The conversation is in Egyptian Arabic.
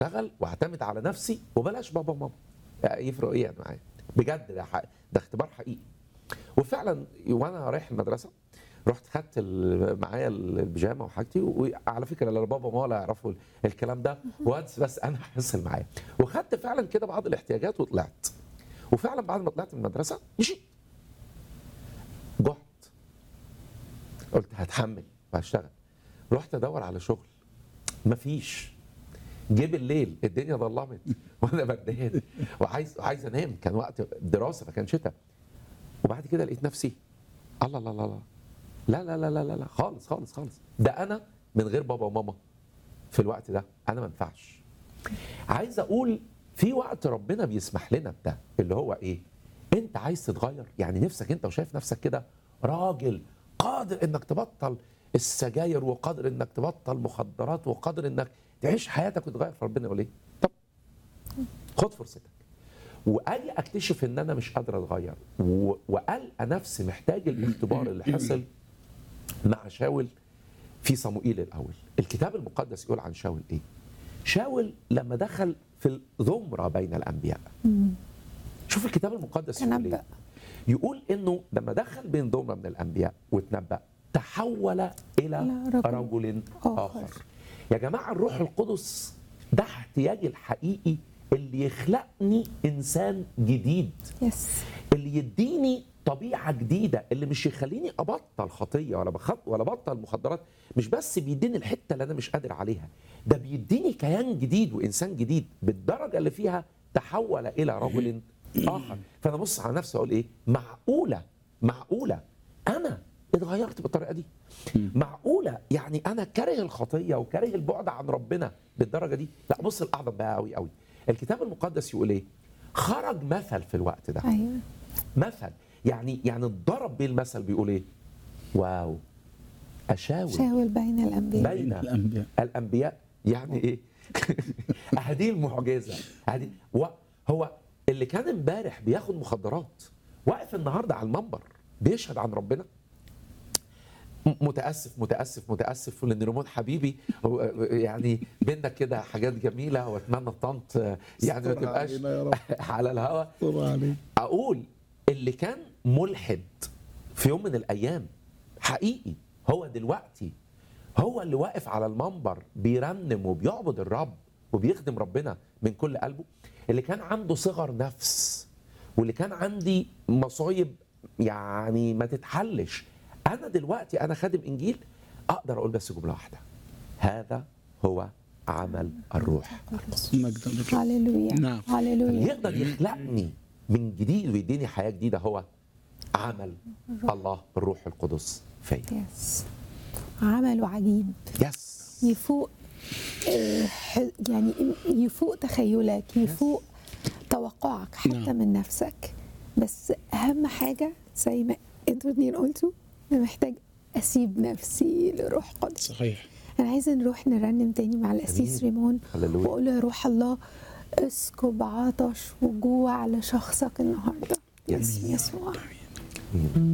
اشتغل واعتمد على نفسي وبلاش بابا وماما يعني يفرق ايه يعني معايا بجد ده حق. ده اختبار حقيقي وفعلا وانا رايح المدرسه رحت خدت ال- معايا البيجامه وحاجتي وعلى فكره لا بابا وماما ولا يعرفوا الكلام ده وانس بس انا حصل معايا وخدت فعلا كده بعض الاحتياجات وطلعت وفعلا بعد ما طلعت من المدرسه مشيت جعت قلت هتحمل وهشتغل رحت ادور على شغل مفيش جه بالليل الدنيا ظلمت وانا بردان وعايز عايز انام كان وقت دراسه فكان شتاء وبعد كده لقيت نفسي الله الله الله لا لا لا لا لا لا خالص خالص خالص ده انا من غير بابا وماما في الوقت ده انا ما ينفعش عايز اقول في وقت ربنا بيسمح لنا بده اللي هو ايه انت عايز تتغير يعني نفسك انت وشايف نفسك كده راجل قادر انك تبطل السجاير وقادر انك تبطل مخدرات وقادر انك تعيش حياتك وتغير فربنا يقول ايه طب خد فرصتك واجي اكتشف ان انا مش قادر اتغير و- والقى نفسي محتاج الاختبار اللي حصل مع شاول في صموئيل الاول الكتاب المقدس يقول عن شاول ايه شاول لما دخل في الزمره بين الانبياء شوف الكتاب المقدس يقول تنبأ. ايه يقول انه لما دخل بين زمره من الانبياء وتنبأ تحول الى إلى رجل رجل آخر. اخر يا جماعه الروح القدس ده احتياجي الحقيقي اللي يخلقني انسان جديد يس اللي يديني طبيعه جديده اللي مش يخليني ابطل خطيه ولا بخط ولا بطل مخدرات مش بس بيديني الحته اللي انا مش قادر عليها ده بيديني كيان جديد وانسان جديد بالدرجه اللي فيها تحول الى رجل اخر فانا بص على نفسي اقول ايه معقوله معقوله انا اتغيرت بالطريقه دي معقوله يعني انا كاره الخطيه وكاره البعد عن ربنا بالدرجه دي لا بص الاعظم بقى قوي قوي الكتاب المقدس يقول ايه خرج مثل في الوقت ده ايوه مثل يعني يعني اتضرب بيه المثل بيقول ايه واو اشاور شاول بين الانبياء بين الأنبياء. الانبياء يعني ايه هذه المعجزه هذه و- هو اللي كان امبارح بياخد مخدرات واقف النهارده على المنبر بيشهد عن ربنا م- متاسف متاسف متاسف لان ريمون حبيبي هو يعني بينا كده حاجات جميله واتمنى طنط يعني ما استر تبقاش علينا يا رب. على الهوا طبعا عليك اقول اللي كان ملحد في يوم من الايام حقيقي هو دلوقتي هو اللي واقف على المنبر بيرنم وبيعبد الرب وبيخدم ربنا من كل قلبه اللي كان عنده صغر نفس واللي كان عندي مصايب يعني ما تتحلش انا دلوقتي انا خادم انجيل اقدر اقول بس جمله واحده هذا هو عمل الروح مجدا لك هللويا نعم. اللي هللويا يقدر يخلقني من جديد ويديني حياه جديده هو عمل الله الروح القدس فيا يس عمله عجيب يس يفوق آه، ح- يعني يفوق تخيلك يفوق توقعك حتى نعم. من نفسك بس اهم حاجه زي ما انتوا الاثنين قلتوا انا محتاج اسيب نفسي لروح قدس صحيح انا عايزه نروح نرنم تاني مع القسيس أمين. ريمون هللويا. واقول له يا روح الله اسكب عطش وجوع لشخصك النهارده باسم يسوع